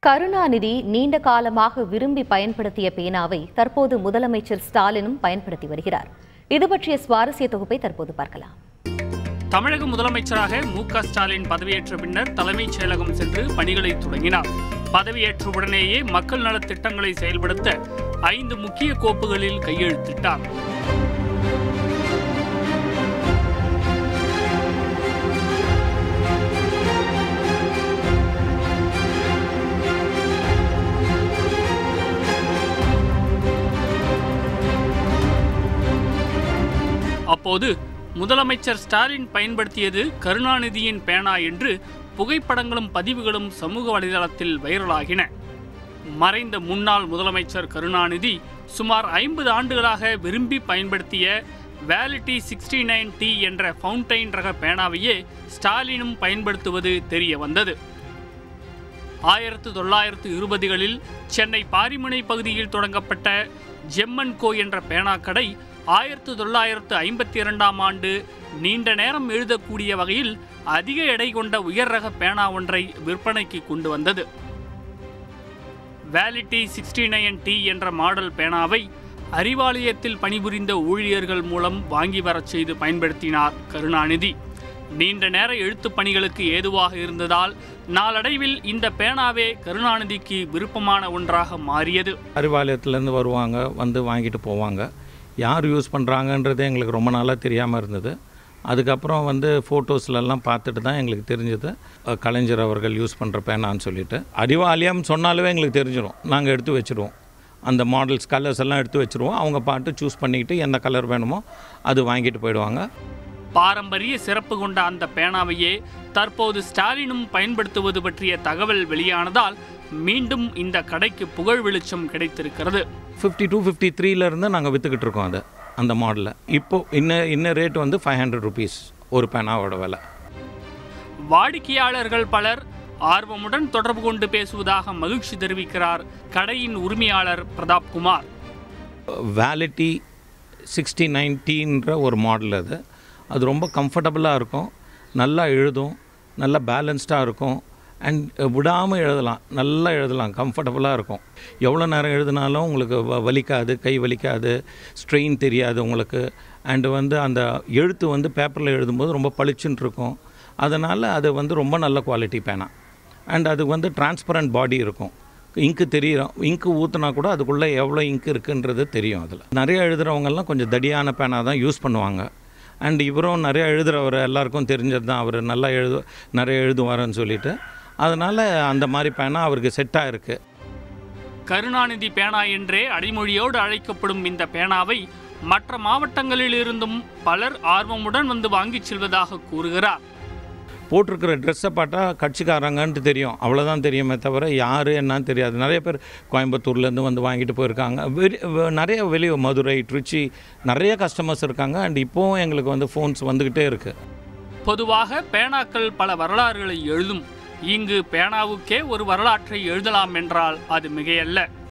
கருணாநிதி நீண்ட காலமாக விரும்பி பயன்படுத்திய பேனாவை தற்போது முதலமைச்சர் ஸ்டாலினும் பயன்படுத்தி வருகிறார் இது பற்றிய சுவாரஸ்ய தொகுப்பை தற்போது பார்க்கலாம் தமிழக முதலமைச்சராக மு க ஸ்டாலின் பதவியேற்ற பின்னர் தலைமைச் செயலகம் சென்று பணிகளை தொடங்கினார் பதவியேற்ற உடனேயே மக்கள் நலத் திட்டங்களை செயல்படுத்த ஐந்து முக்கிய கோப்புகளில் கையெழுத்திட்டார் அப்போது முதலமைச்சர் ஸ்டாலின் பயன்படுத்தியது கருணாநிதியின் பேனா என்று புகைப்படங்களும் பதிவுகளும் சமூக வலைதளத்தில் வைரலாகின மறைந்த முன்னாள் முதலமைச்சர் கருணாநிதி சுமார் ஐம்பது ஆண்டுகளாக விரும்பி பயன்படுத்திய வேலிட்டி சிக்ஸ்டி நைன் டி என்ற ஃபவுண்டைன் ரக பேனாவையே ஸ்டாலினும் பயன்படுத்துவது தெரிய வந்தது ஆயிரத்து தொள்ளாயிரத்து இருபதுகளில் சென்னை பாரிமுனை பகுதியில் தொடங்கப்பட்ட ஜெம்மன் கோ என்ற பேனா கடை ஆயிரத்து தொள்ளாயிரத்து ஐம்பத்தி இரண்டாம் ஆண்டு நீண்ட நேரம் எழுதக்கூடிய வகையில் அதிக எடை கொண்ட உயர் ரக பேனா ஒன்றை விற்பனைக்கு கொண்டு வந்தது வேலிட்டி சிக்ஸ்டி நைன் டி என்ற மாடல் பேனாவை அறிவாலயத்தில் பணிபுரிந்த ஊழியர்கள் மூலம் வாங்கி வரச் செய்து பயன்படுத்தினார் கருணாநிதி நீண்ட நேர எழுத்துப் பணிகளுக்கு ஏதுவாக இருந்ததால் நாளடைவில் இந்த பேனாவே கருணாநிதிக்கு விருப்பமான ஒன்றாக மாறியது அறிவாலயத்துலேருந்து வருவாங்க வந்து வாங்கிட்டு போவாங்க யார் யூஸ் பண்ணுறாங்கன்றதே எங்களுக்கு ரொம்ப நாளாக தெரியாமல் இருந்தது அதுக்கப்புறம் வந்து ஃபோட்டோஸ்லலாம் பார்த்துட்டு தான் எங்களுக்கு தெரிஞ்சது அஹ், கலைஞர் அவர்கள் யூஸ் பண்ணுற பேனான்னு சொல்லிட்டு அறிவாலயம் சொன்னாலே எங்களுக்கு தெரிஞ்சிடும் நாங்கள் எடுத்து வச்சுருவோம் அந்த மாடல்ஸ் கலர்ஸ் எல்லாம் எடுத்து வச்சுருவோம் அவங்க பாட்டு சூஸ் பண்ணிக்கிட்டு எந்த கலர் வேணுமோ அது வாங்கிட்டு போயிடுவாங்க பாரம்பரிய சிறப்பு கொண்ட அந்த பேனாவையே தற்போது ஸ்டாலினும் பயன்படுத்துவது பற்றிய தகவல் வெளியானதால் மீண்டும் இந்த கடைக்கு புகழ் வெளிச்சம் கிடைத்திருக்கிறது ஃபிஃப்டி டூ ஃபிஃப்டி த்ரீலேருந்து நாங்கள் விற்றுக்கிட்டு இருக்கோம் அதை அந்த மாடலில் இப்போது இன்ன இன்ன ரேட் வந்து ஃபைவ் ஹண்ட்ரட் ருபீஸ் ஒரு பேனாவோட விலை வாடிக்கையாளர்கள் பலர் ஆர்வமுடன் தொடர்பு கொண்டு பேசுவதாக மகிழ்ச்சி தெரிவிக்கிறார் கடையின் உரிமையாளர் பிரதாப் குமார் வேலிட்டி சிக்ஸ்டி நைன்டீன்ற ஒரு மாடல் அது அது ரொம்ப கம்ஃபர்டபுளாக இருக்கும் நல்லா எழுதும் நல்லா பேலன்ஸ்டாக இருக்கும் அண்ட் விடாமல் எழுதலாம் நல்லா எழுதலாம் கம்ஃபர்டபுளாக இருக்கும் எவ்வளோ நேரம் எழுதினாலும் உங்களுக்கு வ- வலிக்காது கை வலிக்காது ஸ்ட்ரெயின் தெரியாது உங்களுக்கு அண்டு வந்து அந்த எழுத்து வந்து பேப்பரில் எழுதும்போது ரொம்ப பளிச்சுன்னு இருக்கும் அதனால் அது வந்து ரொம்ப நல்ல குவாலிட்டி பேனா அண்ட் அது வந்து டிரான்ஸ்பரண்ட் பாடி இருக்கும் இங்கு தெரியும் இங்கு ஊற்றுனா கூட அதுக்குள்ளே எவ்வளோ இங்கு இருக்குன்றது தெரியும் அதில் நிறைய எழுதுகிறவங்கெல்லாம் கொஞ்சம் தடியான பேனா தான் யூஸ் பண்ணுவாங்க அண்ட் இவரும் நிறைய எழுதுகிறவர் எல்லாருக்கும் தெரிஞ்சது தான் அவர் நல்லா எழுது நிறைய எழுதுவாருன்னு சொல்லிட்டு அதனால் அந்த மாதிரி பேனா அவருக்கு செட்டாக இருக்குது கருணாநிதி பேனா என்றே அடைமொழியோடு அழைக்கப்படும் இந்த பேனாவை மற்ற மாவட்டங்களில் இருந்தும் பலர் ஆர்வமுடன் வந்து வாங்கிச் செல்வதாக கூறுகிறார் போட்டிருக்கிற ட்ரெஸ்ஸை பார்த்தா கட்சிக்காரங்கன்ட்டு தெரியும் அவ்வளோதான் தெரியுமே தவிர யார் என்னன்னு தெரியாது நிறைய பேர் கோயம்புத்தூர்லேருந்து வந்து வாங்கிட்டு போயிருக்காங்க வெரி வெ- நிறைய வெளியே மதுரை திருச்சி நிறைய கஸ்டமர்ஸ் இருக்காங்க அண்ட் இப்போவும் எங்களுக்கு வந்து ஃபோன்ஸ் வந்துக்கிட்டே இருக்குது பொதுவாக பேனாக்கள் பல வரலாறுகளை எழுதும் இங்கு பேனாவுக்கே ஒரு வரலாற்றை எழுதலாம் என்றால் அது மிகையல்ல